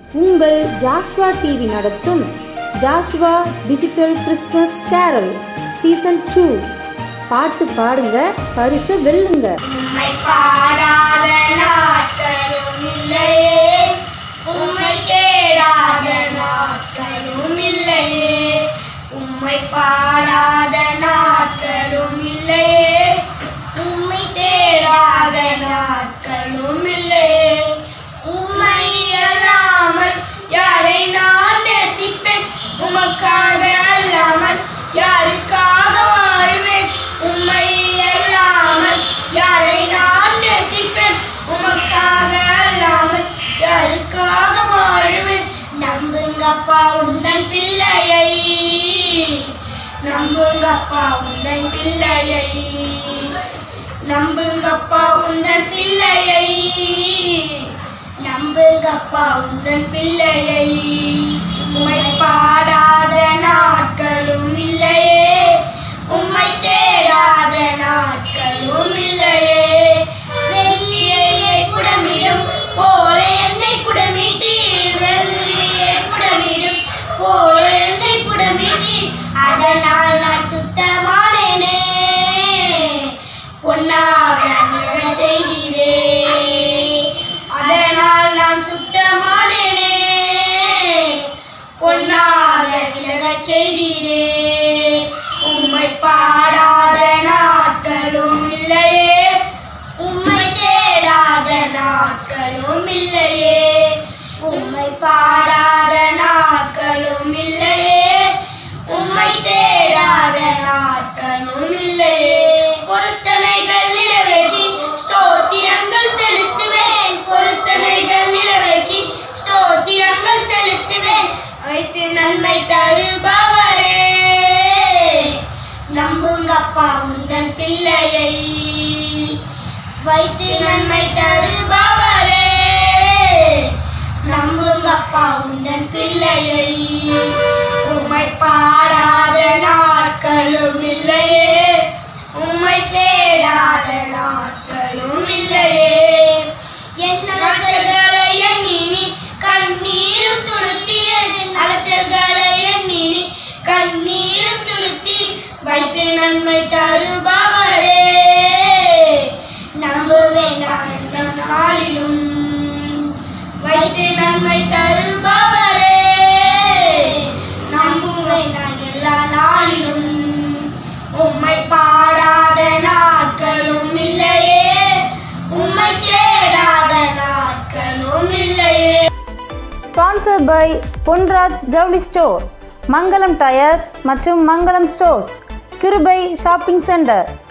உங்கள் Joshua TV நடத்தும் Joshua digital Christmas carol season two பாட்டு பாடுங்க பரிசு வெல்லுங்க உம்மை பாடாத நாட்களும் இல்லையே உம்மை தேடாத நாட்களும் இல்லையே உம்மை பாடாத நாட்களும் இல்லையே உம்மை தேடாத நாட்களும் இல்லையே உம்மை அல்லாமல் யாரை நான் நேசிப்பேன் உமக்காக அல்லாமல் யாருக்காக வாழ்வேன் உம்மை அல்லாமல் யாரை நான் நேசிப்பேன் உமக்காக அல்லாமல் யாருக்காக வாழ்வேன் நம்புங்கப்பா உந்தன் பிள்ளையை நம்புங்கப்பா உந்தன் பிள்ளையை நம்புங்கப்பா உந்தன் பிள்ளையை நம்புங்கப்பா உந்தன் பிள்ளையை உம்மை பாடாத நாட்களும் இல்லையே உம்மை தேடாத நாட்களும் இல்லையே வெள்ளியை குடமிடும் போல என்னை குடமிட்டீர் வெள்ளியை குடமிடும் போல என்னை குடமிட்டீர் அதனால் நான் சுத்தமானேனே பொன்னாக விளங்கச் செய்தீரே அதனால் நான் சுத்தமானேனே பொன்னாக விலகச் செய்தீரே உம்மை பாடாத நாட்களும் இல்லையே உம்மை தேடாத நாட்களும் இல்லையே உம்மை பாடாத நாட்களும் இல்லையே உம்மை தேடாத நாட்களும் இல்லையே பொருத்தனைகள் நிறைவேற்றி ஸ்தோத்திரங்கள் செலுத்துவேன் பொருத்தனைகள் நிறைவேற்றி ஸ்தோத்திரங்கள் செலுத்துவேன் வைத்து நன்மை தருபவரே நம்புங்கப்பா உந்தன் பிள்ளையை வைத்து நன்மை தருபவரே நம்புங்கப்பா உந்தன் பிள்ளையை உம்மை பாடாத நாட்களும் இல்லையே உம்மை தேடாத நாட்களும் இல்லையே என் அலைச்சல்களை எண்ணி நீ கண்ணீரும் துருத்தியது அலைச்சல்களை எண்ணி நீ கண்ணீரும் துருத்தி வைத்து நன்மை தருபவரே நம்புவேன் நான் எந்த நாளிலும் வைத்து நன்மை தருபவரே நம்புவேன் நான் எல்லா நாளிலும் உம்மை பாடாத நாட்களும் இல்லையே உம்மை தேடாத நாட்களும் இல்லையே ஸ்பான்சர் பை பொன்ராஜ் ஜவுளி ஸ்டோர் மங்களம் டயர்ஸ் மற்றும் Mangalam stores Kirubai shopping centre